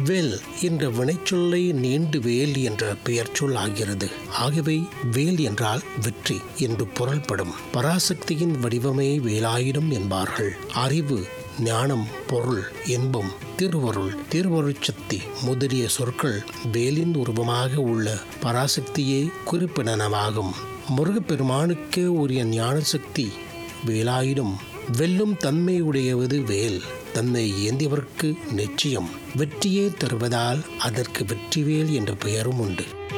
வேல் என்ற வினைச்சொல்லை நீண்டு வேல் என்ற பெயர் சொல் ஆகிறது ஆகவே வேல் என்றால் வெற்றி என்று பொருள்படும் பராசக்தியின் வடிவமே வேலாயுதம் என்பார்கள் அறிவு ஞானம் பொருள் இன்பம் திருவருள் திருவருட்சக்தி முதலிய சொற்கள் வேலின் உருவமாக உள்ள பராசக்தியே குறிப்பிடனவாகும் முருகப்பெருமானுக்கு உரிய ஞான சக்தி வேலாயுதம் வெல்லும் தன்மையுடையவது வேல் தன்னை ஏந்தியவர்க்கு நிச்சயம் வெற்றியே தருவதால் அதற்கு வெற்றிவேல் என்ற பெயரும் உண்டு